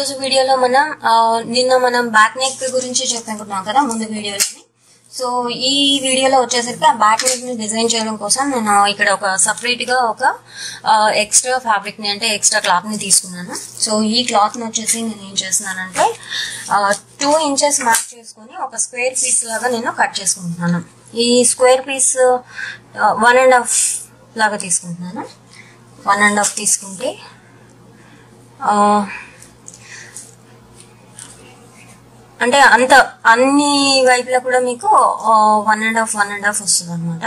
రోజు వీడియోలో మనం ఆ, నిన్న మనం బ్యాక్ నెక్ గురించి చెప్పనుకున్నాం కదా ముందు వీడియోస్ని సో ఈ వీడియోలో వచ్చేసరికి ఆ బ్యాక్ నెక్ ని డిజైన్ చేయడం కోసం నేను ఇక్కడ ఒక సపరేట్ గా ఒక ఎక్స్ట్రా ఫ్యాబ్రిక్ ని అంటే ఎక్స్ట్రా క్లాత్ ని తీసుకున్నాను సో ఈ క్లాత్ ని వచ్చేసి నేను ఏం చేస్తున్నానంటే టూ ఇంచెస్ మార్క్ చేసుకొని ఒక స్క్వేర్ పీస్ లాగా నేను కట్ చేసుకుంటున్నాను ఈ square piece one and half లాగా తీసుకుంటున్నాను వన్ అండ్ హాఫ్ తీసుకుంటే ఆ, అంటే అంత అన్ని వైపులా కూడా మీకు one and half one and half వస్తుంది అనమాట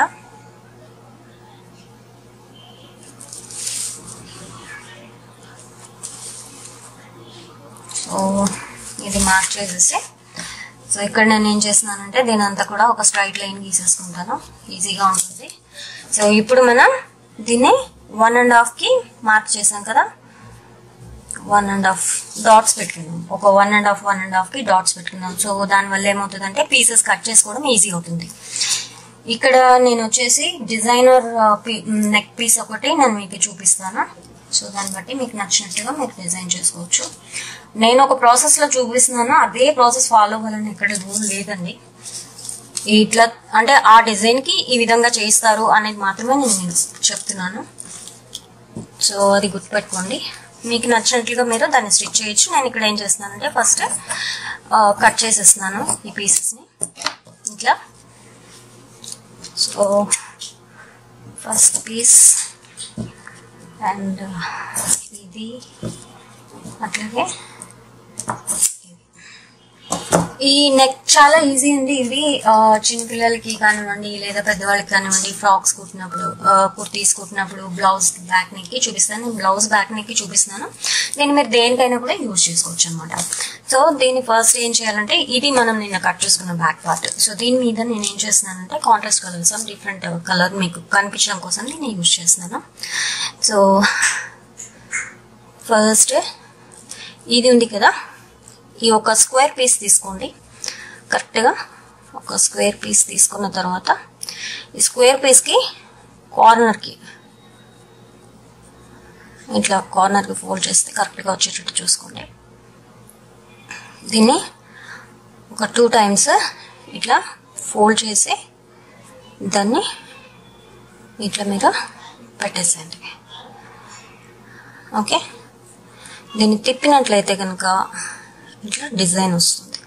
సో ఇది మార్క్ చేసేసి సో ఇక్కడ నేను ఏం చేస్తున్నానంటే దీని అంతా కూడా ఒక స్ట్రైట్ లైన్ గీసేసుకుంటాను ఈజీగా ఉంటుంది సో ఇప్పుడు మనం దీన్ని వన్ అండ్ హాఫ్కి మార్క్ చేసాం కదా వన్ అండ్ హాఫ్ డాట్స్ పెట్టుకున్నాం ఒక one and half one and హాఫ్కి డాట్స్ పెట్టుకున్నాం సో దానివల్ల ఏమవుతుందంటే పీసెస్ కట్ చేసుకోవడం ఈజీ అవుతుంది ఇక్కడ నేను వచ్చేసి డిజైనర్ నెక్ పీస్ ఒకటి నేను మీకు చూపిస్తాను సో దాన్ని బట్టి మీకు నచ్చినట్టుగా మీరు డిజైన్ చేసుకోవచ్చు నేను ఒక ప్రాసెస్లో చూపిస్తున్నాను అదే ప్రాసెస్ ఫాలో అవ్వాలని ఇక్కడ రూల్ లేదండి ఇట్లా అంటే ఆ డిజైన్కి ఈ విధంగా చేస్తారు అనేది మాత్రమే నేను మీకు చెప్తున్నాను సో అది గుర్తుపెట్టుకోండి మీకు నచ్చినట్లుగా మీరు దాన్ని స్టిచ్ చేయొచ్చు నేను ఇక్కడ ఏం చేస్తున్నానంటే ఫస్ట్ కట్ చేసేస్తున్నాను ఈ పీసెస్ని ఇట్లా సో ఫస్ట్ పీస్ అండ్ ఇది అట్లాగే ఈ నెక్ చాలా ఈజీ అండి ఇది ఆ, చిన్నపిల్లలకి కానివ్వండి లేదా పెద్దవాళ్ళకి కానివ్వండి ఫ్రాక్స్ కుట్టినప్పుడు ఆ, కుర్తీస్ కుట్టినప్పుడు బ్లౌజ్ బ్యాక్ నెక్ కి చూపిస్తాను నేను బ్లౌజ్ బ్యాక్ నెక్ కి చూపిస్తున్నాను నేను మీరు దేనికైనా కూడా యూజ్ చేసుకోవచ్చు అనమాట సో దీన్ని ఫస్ట్ ఏం చేయాలంటే ఇది మనం నిన్న కట్ చేసుకున్న బ్యాక్ పార్ట్ సో దీని మీద నేను ఏం చేస్తున్నానంటే కాంట్రాస్ట్ కలర్స్ డిఫరెంట్ కలర్ మీకు కనిపించడం కోసం నేను యూజ్ చేస్తున్నాను సో ఫస్ట్ ఇది ఉంది కదా ఈ ఒక స్క్వేర్ పీస్ తీసుకోండి కరెక్ట్గా ఒక స్క్వేర్ పీస్ తీసుకున్న తర్వాత ఈ స్క్వేర్ పీస్కి కార్నర్కి ఇట్లా కార్నర్కి ఫోల్డ్ చేస్తే కరెక్ట్గా వచ్చేటట్టు చూసుకోండి దీన్ని ఒక టూ టైమ్స్ ఇట్లా ఫోల్డ్ చేసి దాన్ని ఇట్లా మీరు పెట్టేసేయండి ఓకే దీన్ని తిప్పినట్లయితే కనుక ఇట్లా డిజైన్ వస్తుంది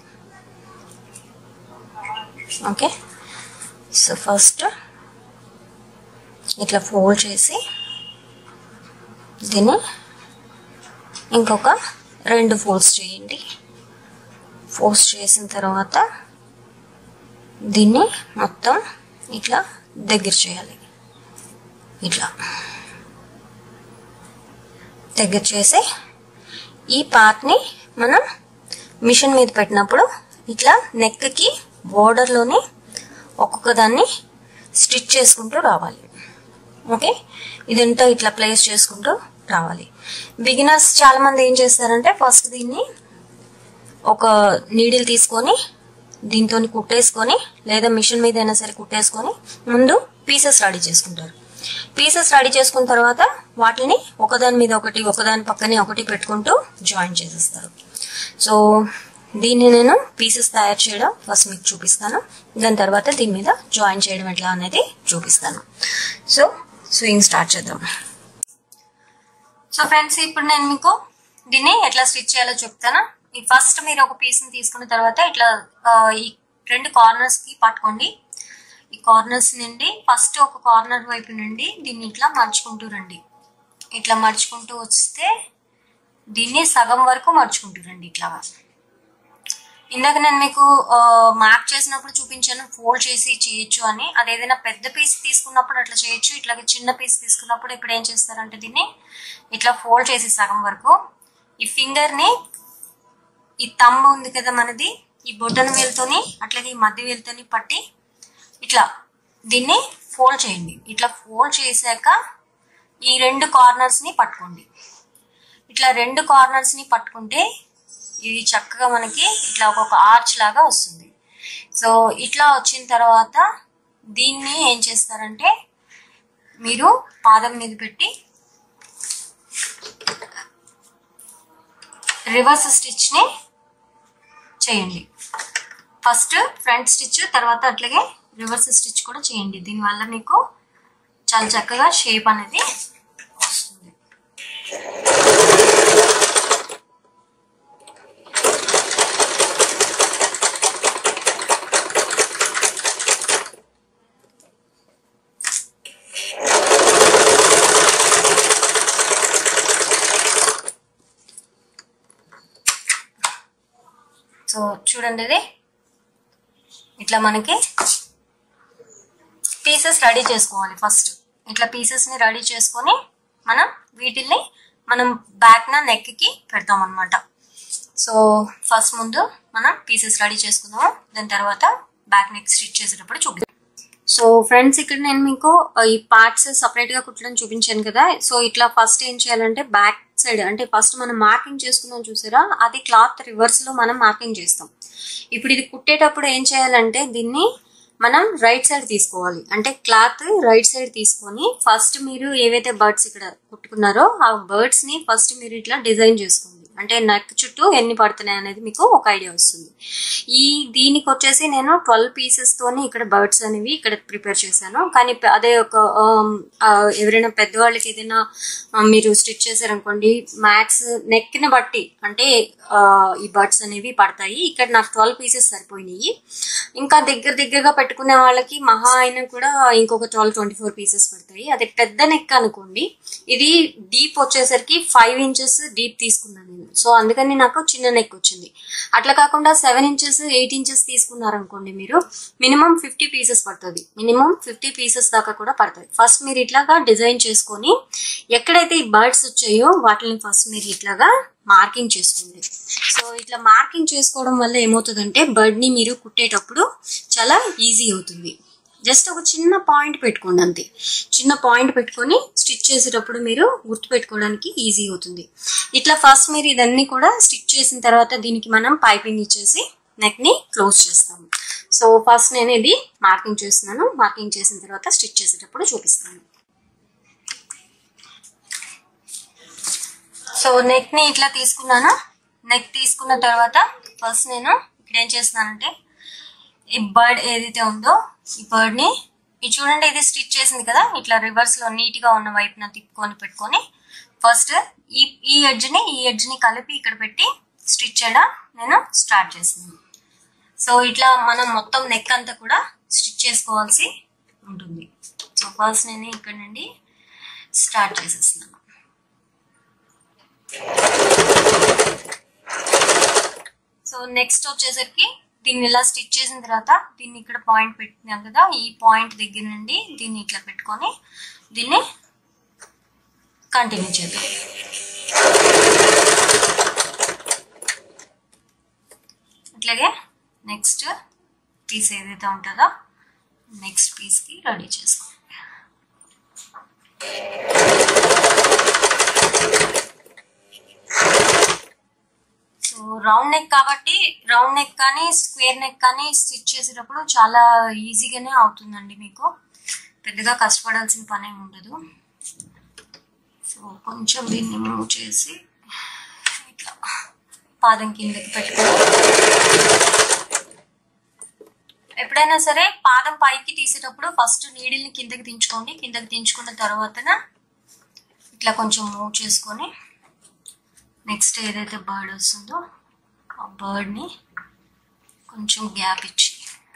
ఓకే సో ఫస్ట్ ఇట్లా ఫోల్డ్ చేసి దీన్ని ఇంకొక రెండు ఫోల్డ్స్ చేయండి ఫోల్డ్స్ చేసిన తర్వాత దీన్ని మొత్తం ఇట్లా దగ్గర చేయాలి ఇట్లా దగ్గర చేసి ఈ పార్ట్ని మనం మిషన్ మీద పెట్టినప్పుడు ఇట్లా నెక్కి బోర్డర్లోని ఒక్కొక్క దాన్ని స్టిచ్ చేసుకుంటూ రావాలి ఓకే ఇదంతా ఇట్లా ప్లేస్ చేసుకుంటూ రావాలి బిగినర్స్ చాలా మంది ఏం చేస్తారంటే ఫస్ట్ దీన్ని ఒక నీడిల్ తీసుకొని దీంతో కుట్టేసుకొని లేదా మిషన్ మీద అయినా సరే కుట్టేసుకొని ముందు పీసెస్ రెడీ చేసుకుంటారు పీసెస్ రెడీ చేసుకున్న తర్వాత వాటిని ఒకదాని మీద ఒకటి ఒకదాని పక్కనే ఒకటి పెట్టుకుంటూ జాయిన్ చేసేస్తారు సో దీన్ని నేను పీసెస్ తయారు చేయడం ఫస్ట్ మీకు చూపిస్తాను దాని తర్వాత దీని మీద జాయిన్ చేయడం ఎట్లా అనేది చూపిస్తాను సో స్వింగ్ స్టార్ట్ చేద్దాం సో ఫ్రెండ్స్ ఇప్పుడు నేను మీకు దీన్ని ఎట్లా స్టిచ్ చేయాలో చెప్తాను ఈ ఫస్ట్ మీరు ఒక పీస్ని తీసుకున్న తర్వాత ఇట్లా ఆ, ఈ రెండు కార్నర్స్ కి పట్టుకోండి ఈ కార్నర్స్ నుండి ఫస్ట్ ఒక కార్నర్ వైపు నుండి దీన్ని ఇట్లా మర్చుకుంటూ రండి ఇట్లా మర్చుకుంటూ వస్తే దీన్ని సగం వరకు మర్చుకుంటూ రండి ఇట్లాగా ఇందాక నేను మీకు మ్యాప్ చేసినప్పుడు చూపించాను ఫోల్డ్ చేసి చేయొచ్చు అని అది ఏదైనా పెద్ద పీస్ తీసుకున్నప్పుడు అట్లా చేయొచ్చు ఇట్లాగే చిన్న పీస్ తీసుకున్నప్పుడు ఇప్పుడు ఏం చేస్తారంటే దీన్ని ఇట్లా ఫోల్డ్ చేసి సగం వరకు ఈ ఫింగర్ని ఈ తమ్ము ఉంది కదా మనది ఈ బొట్టన వేలుతోని అట్లాగే ఈ మధ్య వేలుతోని పట్టి ఇట్లా దీన్ని ఫోల్డ్ చేయండి ఇట్లా ఫోల్డ్ చేశాక ఈ రెండు కార్నర్స్ ని పట్టుకోండి ఇట్లా రెండు కార్నర్స్ ని పట్టుకుంటే ఇది చక్కగా మనకి ఇట్లా ఒక్కొక్క ఆర్చ్ లాగా వస్తుంది సో ఇట్లా వచ్చిన తర్వాత దీన్ని ఏం చేస్తారంటే మీరు పాదం మీద పెట్టి రివర్స్ స్టిచ్ని చేయండి ఫస్ట్ ఫ్రంట్ స్టిచ్ తర్వాత అట్లాగే రివర్స్ స్టిచ్ కూడా చేయండి దీనివల్ల మీకు చాలా చక్కగా షేప్ అనేది వస్తుంది సో చూడండి ఇది ఇట్లా మనకి పీసెస్ రెడీ చేసుకోవాలి ఫస్ట్ ఇట్లా పీసెస్ని రెడీ చేసుకొని మనం వీటిల్ని మనం బ్యాక్న నెక్కి పెడతాం అనమాట సో ఫస్ట్ ముందు మనం పీసెస్ రెడీ చేసుకుందాము దాని తర్వాత బ్యాక్ నెక్ స్టిచ్ చేసేటప్పుడు చూపిస్తాం సో ఫ్రెండ్స్ ఇక్కడ నేను మీకు ఈ పార్ట్స్ సపరేట్ గా కుట్టడం చూపించాను కదా సో ఇట్లా ఫస్ట్ ఏం చేయాలంటే బ్యాక్ సైడ్ అంటే ఫస్ట్ మనం మార్కింగ్ చేసుకున్నాం చూసారా అది క్లాత్ రివర్స్ లో మనం మార్కింగ్ చేస్తాం ఇప్పుడు ఇది కుట్టేటప్పుడు ఏం చేయాలంటే దీన్ని మనం రైట్ సైడ్ తీసుకోవాలి అంటే క్లాత్ రైట్ సైడ్ తీసుకొని ఫస్ట్ మీరు ఏవైతే బర్డ్స్ ఇక్కడ కుట్టుకున్నారో ఆ బర్డ్స్ ని ఫస్ట్ మీరు ఇట్లా డిజైన్ చేసుకోండి అంటే నెక్ చుట్టూ ఎన్ని పడుతున్నాయి అనేది మీకు ఒక ఐడియా వస్తుంది ఈ దీనికి వచ్చేసి నేను ట్వెల్వ్ పీసెస్ తోని ఇక్కడ బర్డ్స్ అనేవి ఇక్కడ ప్రిపేర్ చేశాను కానీ పె- అదే ఒక ఆమ్, ఆ, ఎవరైనా పెద్దవాళ్ళకి ఏదైనా ఆ, మీరు స్టిచ్ చేశారనుకోండి మ్యాక్స్ నెక్ ని బట్టి అంటే ఆ, ఈ బర్డ్స్ అనేవి పడతాయి ఇక్కడ నాకు ట్వెల్వ్ పీసెస్ సరిపోయినాయి ఇంకా దగ్గర దగ్గరగా పెట్టుకునే వాళ్ళకి మహా అయినా కూడా ఇంకొక ట్వెల్వ్ ట్వంటీ ఫోర్ పీసెస్ పడతాయి అదే పెద్ద నెక్ అనుకోండి ఇది డీప్ వచ్చేసరికి ఫైవ్ ఇంచెస్ డీప్ తీసుకున్నాను నేను సో అందుకని నాకు చిన్న నెక్ వచ్చింది అట్లా కాకుండా సెవెన్ ఇంచెస్ ఎయిట్ ఇంచెస్ తీసుకున్నారనుకోండి మీరు మినిమం ఫిఫ్టీ పీసెస్ పడుతుంది మినిమం ఫిఫ్టీ పీసెస్ దాకా కూడా పడుతుంది ఫస్ట్ మీరు ఇట్లాగా డిజైన్ చేసుకొని ఎక్కడైతే ఈ బర్డ్స్ వచ్చాయో వాటిని ఫస్ట్ మీరు ఇట్లాగా మార్కింగ్ చేసుకోండి సో ఇట్లా మార్కింగ్ చేసుకోవడం వల్ల ఏమవుతుందంటే బర్డ్ ని మీరు కుట్టేటప్పుడు చాలా ఈజీ అవుతుంది జస్ట్ ఒక చిన్న పాయింట్ పెట్టుకోండి అంతే చిన్న పాయింట్ పెట్టుకొని స్టిచ్ చేసేటప్పుడు మీరు గుర్తు పెట్టుకోవడానికి ఈజీ అవుతుంది ఇట్లా ఫస్ట్ మీరు ఇదన్నీ కూడా స్టిచ్ చేసిన తర్వాత దీనికి మనం పైపింగ్ ఇచ్చేసి నెక్ ని క్లోజ్ చేస్తాము సో ఫస్ట్ నేను ఇది మార్కింగ్ చేస్తున్నాను మార్కింగ్ చేసిన తర్వాత స్టిచ్ చేసేటప్పుడు చూపిస్తాను సో నెక్ ని ఇట్లా తీసుకున్నాను నెక్ తీసుకున్న తర్వాత ఫస్ట్ నేను ఇక్కడ ఏం చేస్తున్నానంటే ఈ బర్డ్ ఏదైతే ఉందో ఈ బర్డ్ ని ఇది చూడండి ఇది స్టిచ్ చేసింది కదా ఇట్లా రివర్స్ లో నీట్ గా ఉన్న వైపున తిప్పుకొని పెట్టుకొని ఫస్ట్ ఈ ఈ ఎడ్జ్ ని ఈ ఎడ్జ్ ని కలిపి ఇక్కడ పెట్టి స్టిచ్ చేయడం నేను స్టార్ట్ చేస్తున్నాను సో ఇట్లా మనం మొత్తం నెక్ అంతా కూడా స్టిచ్ చేసుకోవాల్సి ఉంటుంది సో ఫస్ట్ నేను ఇక్కడ నుండి స్టార్ట్ చేసేస్తున్నాను సో నెక్స్ట్ వచ్చేసరికి దీన్ని ఇలా స్టిచ్ చేసిన తర్వాత దీన్ని ఇక్కడ పాయింట్ పెట్టినాం కదా ఈ పాయింట్ దగ్గర నుండి దీన్ని ఇట్లా పెట్టుకొని దీన్ని కంటిన్యూ చేద్దాం అట్లాగే నెక్స్ట్ పీస్ ఏదైతే ఉంటుందో నెక్స్ట్ పీస్కి రెడీ చేసుకోండి సో రౌండ్ నెక్ కాబట్టి రౌండ్ నెక్ కానీ స్క్వేర్ నెక్ కానీ స్టిచ్ చేసేటప్పుడు చాలా ఈజీగానే అవుతుందండి మీకు పెద్దగా కష్టపడాల్సిన పని ఏమి ఉండదు సో కొంచెం దీన్ని మూవ్ చేసి ఇట్లా పాదం కిందకి పెట్టుకొని ఎప్పుడైనా సరే పాదం పైకి తీసేటప్పుడు ఫస్ట్ నీడిల్ని కిందకి దించుకోండి కిందకి దించుకున్న తర్వాతన ఇట్లా కొంచెం మూవ్ చేసుకొని నెక్స్ట్ ఏదైతే బర్డ్ వస్తుందో ఆ బర్డ్ని కొంచెం గ్యాప్ ఇచ్చి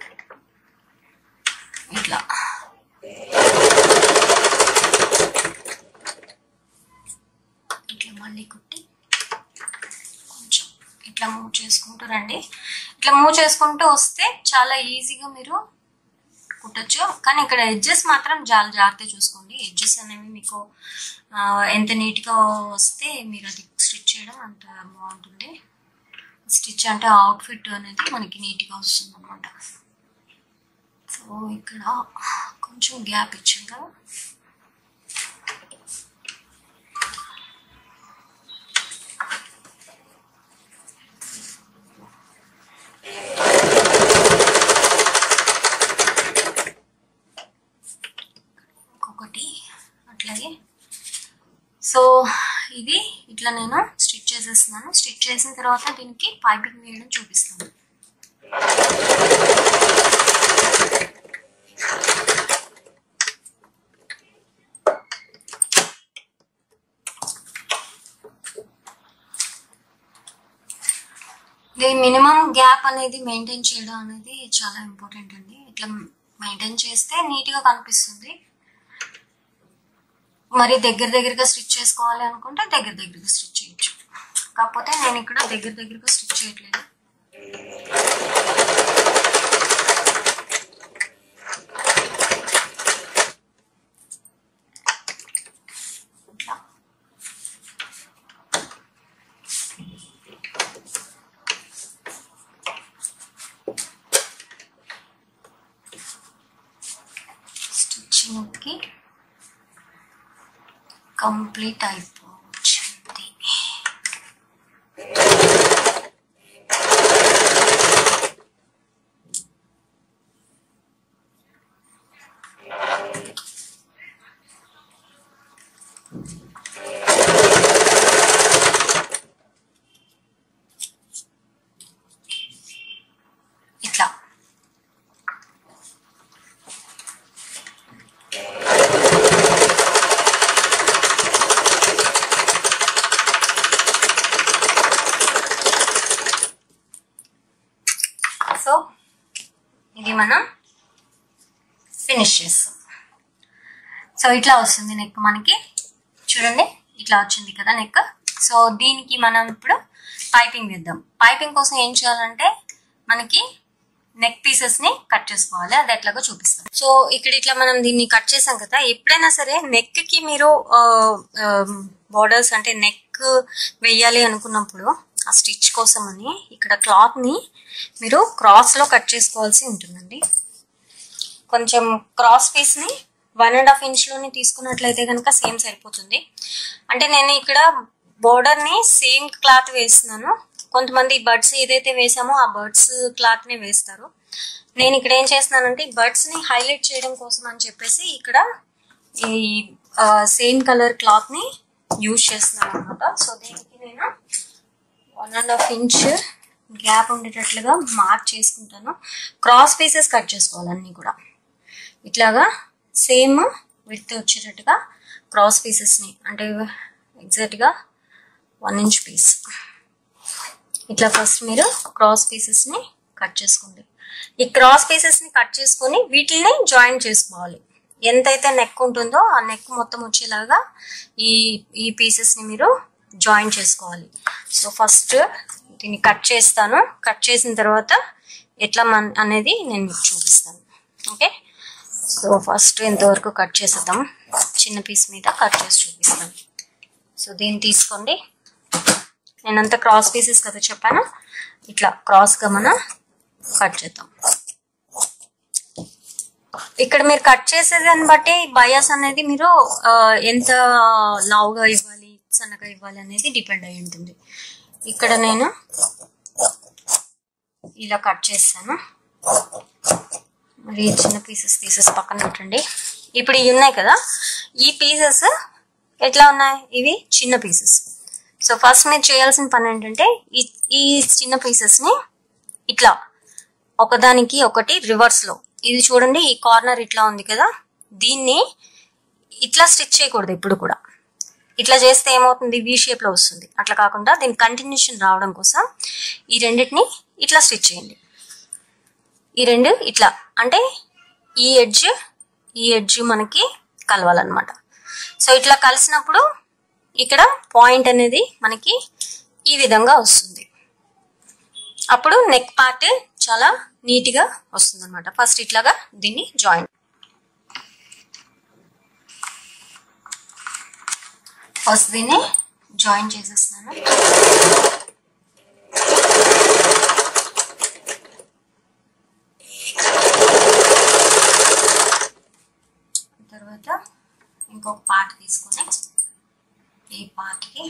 ఇట్లా ఇట్లా మళ్ళీ కుట్టి కొంచెం ఇట్లా మూవ్ చేసుకుంటూ రండి ఇట్లా మూవ్ చేసుకుంటూ వస్తే చాలా ఈజీగా మీరు కుట్టచ్చు కానీ ఇక్కడ ఎడ్జెస్ మాత్రం చాలా జాగ్రత్త చూసుకోండి ఎడ్జెస్ అనేవి మీకు ఆ, ఎంత నీట్గా వస్తే మీరు అది స్టిచ్ చేయడం అంత బాగుంటుంది స్టిచ్ అంటే అవుట్ఫిట్ అనేది మనకి నీట్గా వస్తుంది అనమాట సో ఇక్కడ కొంచెం గ్యాప్ ఇచ్చాం కదా ఇంకొకటి అట్లాగే సో ఇది ఇట్లా నేను స్టిచ్ చేసేస్తున్నాను చేస్తున్నాను స్టిచ్ చేసిన తర్వాత దీనికి పైపింగ్ వేయడం చూపిస్తాను దీని మినిమం గ్యాప్ అనేది మెయింటైన్ చేయడం అనేది చాలా ఇంపార్టెంట్ అండి ఇట్లా మెయింటైన్ చేస్తే నీట్గా కనిపిస్తుంది మరి దగ్గర దగ్గరగా స్టిచ్ చేసుకోవాలి అనుకుంటే దగ్గర దగ్గరగా స్టిచ్ చేయొచ్చు కాకపోతే నేను ఇక్కడ దగ్గర దగ్గరగా స్టిచ్ చేయట్లేదు ఇట్లా స్టిచ్చింగ్కి కంప్లీట్ అయిపోవచ్చింది ఇట్లా సో ఇది మనం ఫినిష్ చేస్తాం సో ఇట్లా వస్తుంది నెక్ మనకి చూడండి ఇట్లా వచ్చింది కదా నెక్ సో దీనికి మనం ఇప్పుడు పైపింగ్ వేద్దాం పైపింగ్ కోసం ఏం చేయాలంటే మనకి నెక్ పీసెస్ ని కట్ చేసుకోవాలి అది ఎట్లాగో చూపిస్తాం సో ఇక్కడ ఇట్లా మనం దీన్ని కట్ చేసాం కదా ఎప్పుడైనా సరే నెక్ కి మీరు బోర్డర్స్ అంటే నెక్ వేయాలి అనుకున్నప్పుడు ఆ స్టిచ్ కోసం అని ఇక్కడ క్లాత్ ని మీరు క్రాస్ లో కట్ చేసుకోవాల్సి ఉంటుందండి కొంచెం క్రాస్ పీస్ ని వన్ అండ్ హాఫ్ ఇంచ్ లోని తీసుకున్నట్లయితే కనుక సేమ్ సరిపోతుంది అంటే నేను ఇక్కడ బోర్డర్ ని సేమ్ క్లాత్ వేస్తున్నాను కొంతమంది బర్డ్స్ ఏదైతే వేసామో ఆ బర్డ్స్ క్లాత్ ని వేస్తారు నేను ఇక్కడ ఏం చేస్తున్నానంటే ఈ బర్డ్స్ ని హైలైట్ చేయడం కోసం అని చెప్పేసి ఇక్కడ ఈ సేమ్ కలర్ క్లాత్ ని యూజ్ చేస్తున్నాను అనమాట సో దీనికి నేను one and half inch gap ఉండేటట్లుగా మార్క్ చేసుకుంటాను క్రాస్ పీసెస్ కట్ చేసుకోవాలి అన్నీ కూడా ఇట్లాగా సేమ్ విత్ వచ్చేటట్టుగా క్రాస్ పీసెస్ని అంటే ఎగ్జాక్ట్గా వన్ ఇంచ్ పీస్ ఇట్లా ఫస్ట్ మీరు క్రాస్ పీసెస్ని కట్ చేసుకోండి ఈ క్రాస్ పీసెస్ని కట్ చేసుకొని వీటిని జాయిన్ చేసుకోవాలి ఎంతైతే నెక్ ఉంటుందో ఆ నెక్ మొత్తం వచ్చేలాగా ఈ ఈ పీసెస్ని మీరు జాయిన్ చేసుకోవాలి సో ఫస్ట్ దీన్ని కట్ చేస్తాను కట్ చేసిన తర్వాత ఎట్లా మన అనేది నేను మీకు చూపిస్తాను ఓకే సో ఫస్ట్ ఎంతవరకు కట్ చేసేద్దాం చిన్న పీస్ మీద కట్ చేసి చూపిస్తాను సో దీన్ని తీసుకోండి నేనంతా క్రాస్ పీసెస్ కదా చెప్పాను ఇట్లా క్రాస్గా మనం కట్ చేద్దాం ఇక్కడ మీరు కట్ చేసేదాన్ని బట్టి బయాస్ అనేది మీరు ఆ, ఎంత లావుగా ఇవ్వాలి సన్నగా ఇవ్వాలి అనేది డిపెండ్ అయి ఉంటుంది ఇక్కడ నేను ఇలా కట్ చేస్తాను మరి ఈ చిన్న పీసెస్ తీసేసి పక్కన పెట్టండి ఇప్పుడు ఇవి ఉన్నాయి కదా ఈ పీసెస్ ఎట్లా ఉన్నాయి ఇవి చిన్న పీసెస్ సో ఫస్ట్ మీరు చేయాల్సిన పని ఏంటంటే ఈ ఈ చిన్న పీసెస్ని ఇట్లా ఒకదానికి ఒకటి రివర్స్లో ఇది చూడండి ఈ కార్నర్ ఇట్లా ఉంది కదా దీన్ని ఇట్లా స్టిచ్ చేయకూడదు ఇప్పుడు కూడా ఇట్లా చేస్తే ఏమవుతుంది వి షేప్లో వస్తుంది అట్లా కాకుండా దీని కంటిన్యూషన్ రావడం కోసం ఈ రెండింటిని ఇట్లా స్టిచ్ చేయండి ఈ రెండు ఇట్లా అంటే ఈ ఎడ్జ్ ఈ ఎడ్జ్ మనకి కలవాలన్నమాట సో ఇట్లా కలిసినప్పుడు ఇక్కడ పాయింట్ అనేది మనకి ఈ విధంగా వస్తుంది అప్పుడు నెక్ పార్ట్ చాలా నీట్గా వస్తుంది అనమాట ఫస్ట్ ఇట్లాగా దీన్ని జాయిన్ ఫస్ట్ దీన్ని జాయిన్ చేసేస్తున్నాను తర్వాత ఇంకొక పార్ట్ తీసుకొని ఈ పార్ట్కి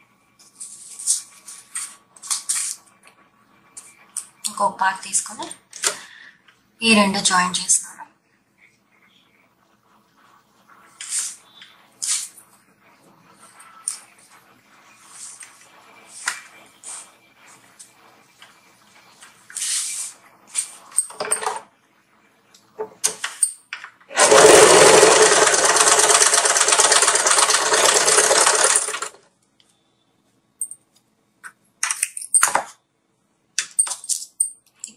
ఇంకొక పార్ట్ తీసుకొని ఈ రెండు జాయిన్ చేస్తున్నాను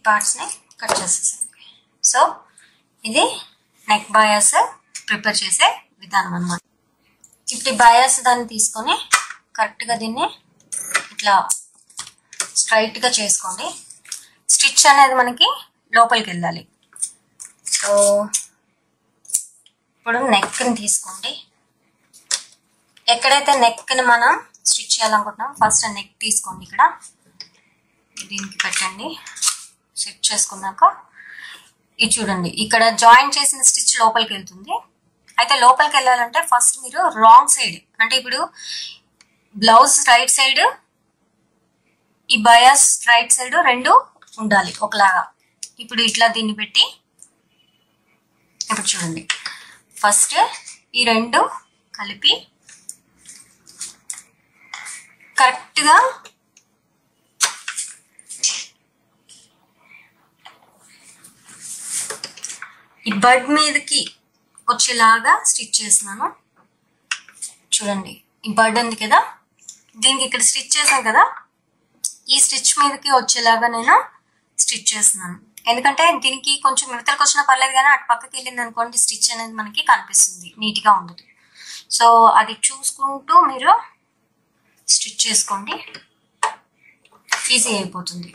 పార్ట్స్ని కట్ చేసేసండి సో ఇది నెక్ బయాస్ ప్రిపేర్ చేసే విధానం అనమాట ఇప్పుడు ఈ బయాస్ దాన్ని తీసుకొని కరెక్ట్గా దీన్ని ఇట్లా స్ట్రైట్గా చేసుకోండి స్టిచ్ అనేది మనకి లోపలికి వెళ్ళాలి సో ఇప్పుడు నెక్ని తీసుకోండి ఎక్కడైతే నెక్ని మనం స్టిచ్ చేయాలనుకుంటున్నాం ఫస్ట్ నెక్ తీసుకోండి ఇక్కడ దీనికి పెట్టండి స్టిచ్ చేసుకున్నాక ఇది చూడండి ఇక్కడ జాయిన్ చేసిన స్టిచ్ లోపలికి వెళ్తుంది అయితే లోపలికి వెళ్ళాలంటే ఫస్ట్ మీరు రాంగ్ సైడ్ అంటే ఇప్పుడు బ్లౌజ్ రైట్ సైడ్ ఈ బయాస్ రైట్ సైడ్ రెండు ఉండాలి ఒకలాగా ఇప్పుడు ఇట్లా దీన్ని పెట్టి ఇప్పుడు చూడండి ఫస్ట్ ఈ రెండు కలిపి కరెక్ట్గా ఈ బడ్ మీదకి వచ్చేలాగా స్టిచ్ చేస్తున్నాను చూడండి ఈ బడ్ ఉంది కదా దీనికి ఇక్కడ స్టిచ్ చేసాం కదా ఈ స్టిచ్ మీదకి వచ్చేలాగా నేను స్టిచ్ చేస్తున్నాను ఎందుకంటే దీనికి కొంచెం మిడతలకు వచ్చినా పర్లేదు కానీ అటు పక్కకి వెళ్ళింది అనుకోండి స్టిచ్ అనేది మనకి కనిపిస్తుంది నీట్గా ఉండదు సో అది చూసుకుంటూ మీరు స్టిచ్ చేసుకోండి ఈజీ అయిపోతుంది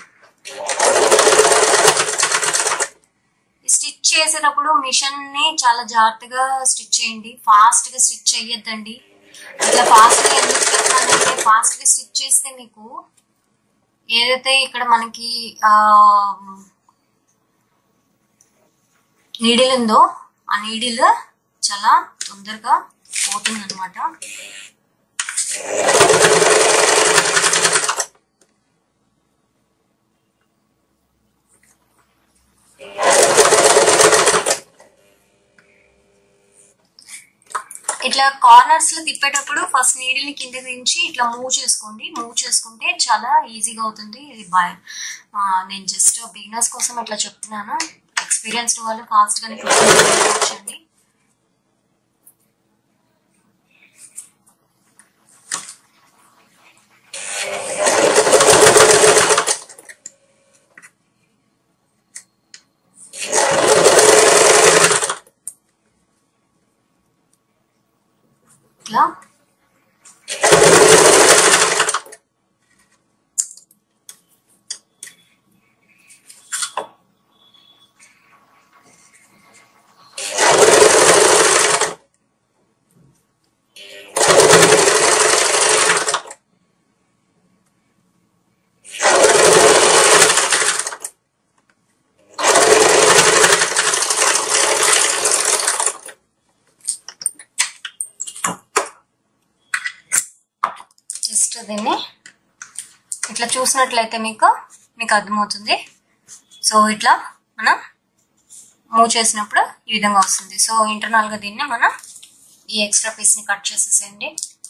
స్టిచ్ చేసేటప్పుడు మిషన్ ని చాలా జాగ్రత్తగా స్టిచ్ చేయండి ఫాస్ట్ గా స్టిచ్ చేయొద్దండి ఇట్లా ఫాస్ట్ గా ఎందుకు చెప్తున్నానంటే ఫాస్ట్ గా స్టిచ్ చేస్తే మీకు ఏదైతే ఇక్కడ మనకి ఆ నీడిల్ ఉందో ఆ నీడిల్ చాలా తొందరగా పోతుంది అనమాట ఇట్లా కార్నర్స్ లో తిప్పేటప్పుడు ఫస్ట్ నీడిల్ ని కింద దించి ఇట్లా మూవ్ చేసుకోండి మూవ్ చేసుకుంటే చాలా ఈజీగా అవుతుంది ఇది బాయ్ నేను జస్ట్ బిగినర్స్ కోసం అట్లా చెప్తున్నాను ఎక్స్పీరియన్స్డ్ వాళ్ళు ఫాస్ట్ గానే కూర్చోండి ఇట్లా జస్ట్ దీన్ని ఇట్లా చూసినట్లయితే మీకు మీకు అర్థమవుతుంది సో ఇట్లా మనం మూవ్ చేసినప్పుడు ఈ విధంగా వస్తుంది సో ఇంటర్నల్గా దీన్ని మనం ఈ ఎక్స్ట్రా పీస్ని కట్ చేసేసేయండి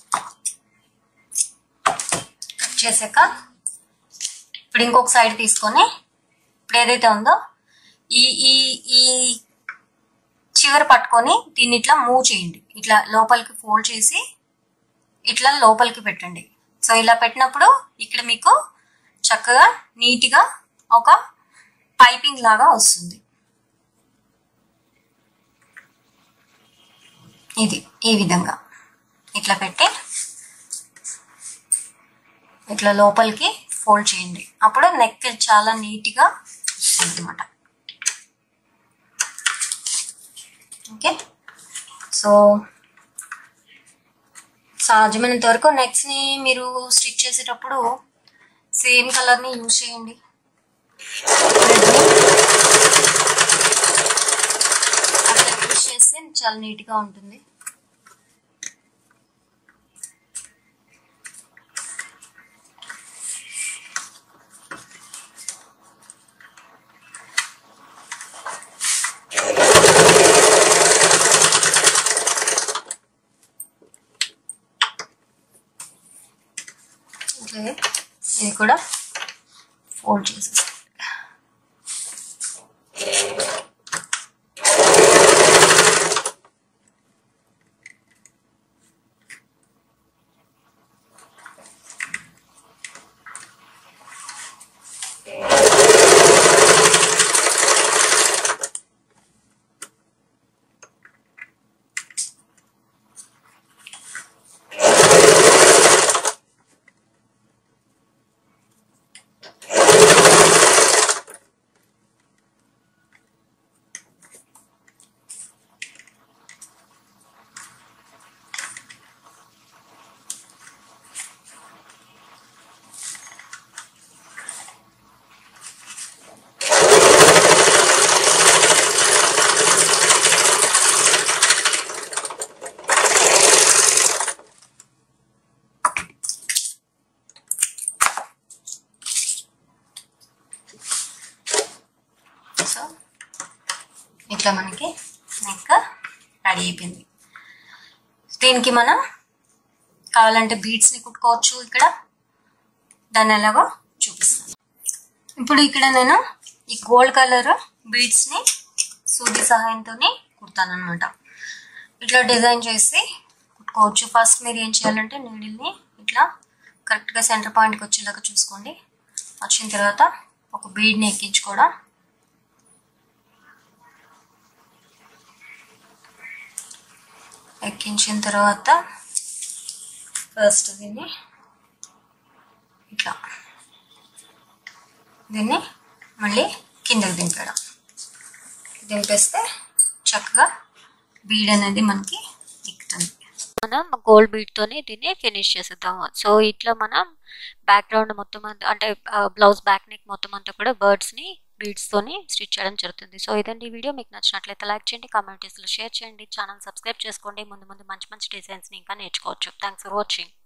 కట్ చేసాక ఇప్పుడు ఇంకొక సైడ్ తీసుకొని ఇప్పుడు ఏదైతే ఉందో ఈ ఈ ఈ చివర పట్టుకొని దీన్ని ఇట్లా మూవ్ చేయండి ఇట్లా లోపలికి ఫోల్డ్ చేసి ఇట్లా లోపలికి పెట్టండి సో ఇలా పెట్టినప్పుడు ఇక్కడ మీకు చక్కగా నీట్గా ఒక పైపింగ్ లాగా వస్తుంది ఇది ఈ విధంగా ఇట్లా పెట్టి ఇట్లా లోపలికి ఫోల్డ్ చేయండి అప్పుడు నెక్ చాలా నీట్గా వస్తుంది అనమాట ఓకే సో సాధ్యమైనంత వరకు నెక్స్ట్ ని మీరు స్టిచ్ చేసేటప్పుడు సేమ్ కలర్ ని యూజ్ చేయండి అట్లా యూజ్ చేస్తే చాలా నీట్ గా ఉంటుంది ఓకే ఇది కూడా ఫోల్డ్ చేసేసి సో ఇట్లా మనకి నెక్ రెడీ అయిపోయింది దీనికి మనం కావాలంటే బీడ్స్ని కుట్టుకోవచ్చు ఇక్కడ దాన్ని ఎలాగో చూపిస్తాను ఇప్పుడు ఇక్కడ నేను ఈ గోల్డ్ కలర్ బీడ్స్ని సూది సహాయంతో కుడతాను అనమాట ఇట్లా డిజైన్ చేసి కుట్టుకోవచ్చు ఫస్ట్ మీరు ఏం చేయాలంటే నీడిల్ని ఇట్లా కరెక్ట్గా సెంటర్ పాయింట్కి వచ్చేలాగా చూసుకోండి వచ్చిన తర్వాత ఒక బీడ్ని ఎక్కించుకోవడం ఎక్కించిన తర్వాత ఫస్ట్ దీన్ని ఇట్లా దీన్ని మళ్ళీ కిందకి దింపడం దింపేస్తే చక్కగా బీడ్ అనేది మనకి ఎక్కుతుంది మనం గోల్డ్ బీడ్ తోని దీన్ని ఫినిష్ చేసేద్దాము సో ఇట్లా మనం బ్యాక్గ్రౌండ్ మొత్తం అంతా అంటే బ్లౌజ్ బ్యాక్ నెక్ మొత్తం అంతా కూడా బర్డ్స్ ని బీడ్స్ తోని స్టిచ్ చేయడం జరుగుతుంది సో ఇదండి ఈ వీడియో మీకు నచ్చినట్లయితే లైక్ చేయండి కమెంట్స్లో షేర్ చేయండి ఛానల్ సబ్స్క్రైబ్ చేసుకోండి ముందు ముందు మంచి మంచి డిజైన్స్ ని ఇంకా నేర్చుకోవచ్చు థ్యాంక్స్ ఫర్ వాచింగ్